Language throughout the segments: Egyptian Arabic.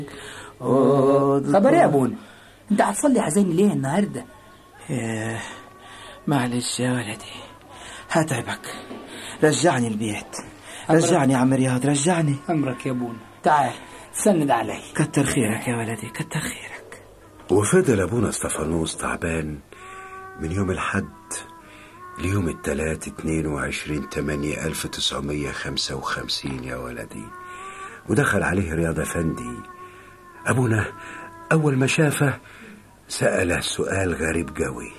خبر يا ابونا انت هتصلي حزين ليه النهارده إيه معلش يا ولدي هتعبك رجعني البيت رجعني يا عم رياض رجعني امرك يا ابونا تعال سند علي كتر خيرك يا ولدي كتر خيرك وفضل أبونا استفانوس تعبان من يوم الحد ليوم التلات اتنين وعشرين تمانية ألف تسعمية خمسة وخمسين يا ولدي ودخل عليه رياض أفندي أبونا أول ما شافه سأله سؤال غريب قوي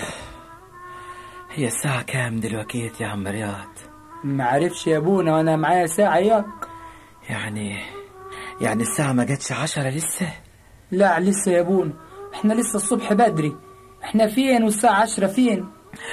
هي الساعة كام دلوقتي يا عم رياض ما عرفش يا ابونا وانا معايا ساعه ياك يعني يعني الساعة ما جاتش عشرة لسه لا لسه يا ابونا احنا لسه الصبح بدري احنا فين والساعه عشرة فين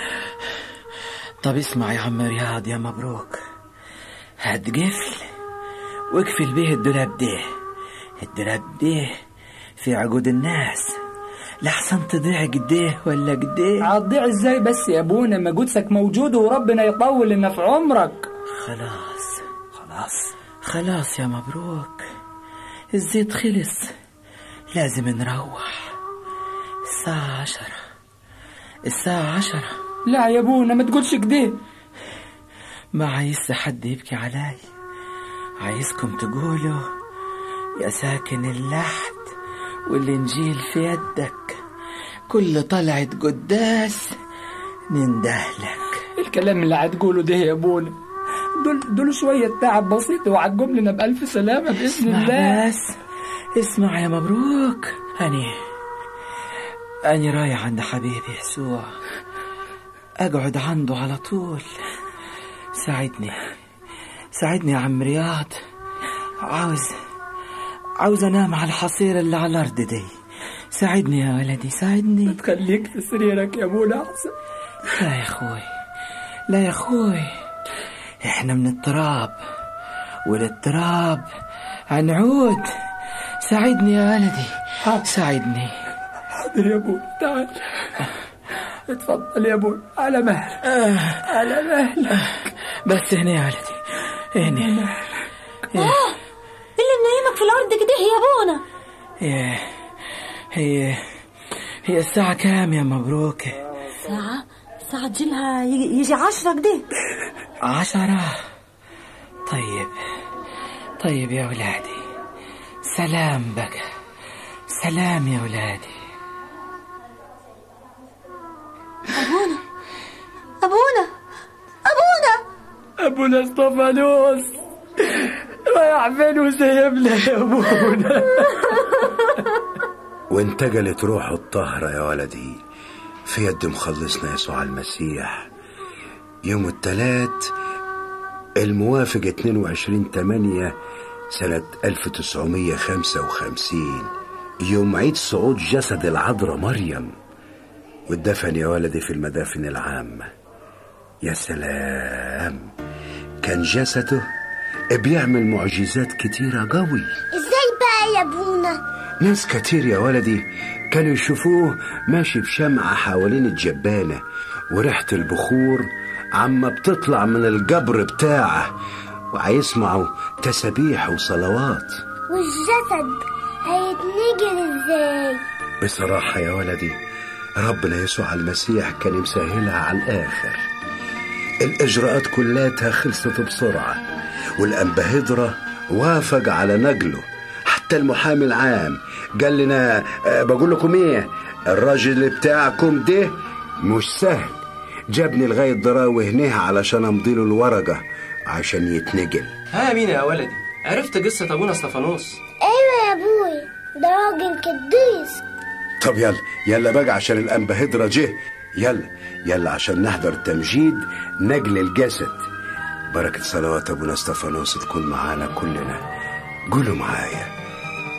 طب اسمع يا عم رياض يا مبروك هات قفل واقفل بيه الدولاب ده الدولاب ده في عقود الناس لحسن تضيع قديه ولا قديه هتضيع ازاي بس يا ابونا ما جودسك موجود وربنا يطول لنا في عمرك خلاص خلاص خلاص يا مبروك الزيت خلص لازم نروح الساعة عشرة الساعة عشرة لا يا ابونا ما تقولش كده ما عايز حد يبكي علي عايزكم تقولوا يا ساكن اللحد والإنجيل في يدك كل طلعت قداس نندهلك الكلام اللي هتقوله ده يا ابونا دول دول شويه تعب بسيط وعجب لنا بالف سلامه باذن اسمع الله بس اسمع يا مبروك أني أني رايح عند حبيبي يسوع أقعد عنده على طول ساعدني ساعدني يا عم رياض عاوز عاوز أنام على الحصيرة اللي على الأرض دي ساعدني يا ولدي ساعدني تخليك في سريرك يا ابونا احسن لا يا أخوي لا يا أخوي إحنا من التراب وللتراب هنعود ساعدني يا ولدي ساعدني حاضر يا ابونا تعال اتفضل يا ابونا على مهلك على مهلك بس هنا يا ولدي هنا اللي منيمك في الارض كده يا ابونا هي هي هي الساعة كام يا مبروك ساعة ساعة جيلها يجي يجي عشرة كده عشرة طيب طيب يا ولادي سلام بقى سلام يا ولادي ابونا ابونا ابونا ابونا استفانوس رايح فين وسايبنا يا ابونا وانتقلت روحه الطاهرة يا ولدي في يد مخلصنا يسوع المسيح يوم الثلاث الموافق 22 8 سنة 1955 يوم عيد صعود جسد العذراء مريم والدفن يا ولدي في المدافن العامة يا سلام كان جسده بيعمل معجزات كتيرة قوي ازاي بقى يا ابونا ناس كتير يا ولدي كانوا يشوفوه ماشي بشمعة حوالين الجبانة وريحة البخور عما بتطلع من الجبر بتاعه وهيسمعوا تسابيح وصلوات والجسد هيتنجل ازاي بصراحة يا ولدي ربنا يسوع المسيح كان مسهلها على الآخر الإجراءات كلاتها خلصت بسرعة والأنبهدرة وافق على نقله حتى المحامي العام قال لنا آه، بقول لكم ايه الراجل بتاعكم ده مش سهل جابني لغاية دراوي هنا علشان امضيله الورقة عشان يتنقل ها مين يا ولدي عرفت قصة أبونا استفانوس ايوه يا ابوي ده راجل قديس طب يلا يلا بقى عشان الأنبهدرة جه يلا يلا عشان نحضر تمجيد نقل الجسد بركة صلوات أبونا استفانوس تكون معانا كلنا قولوا معايا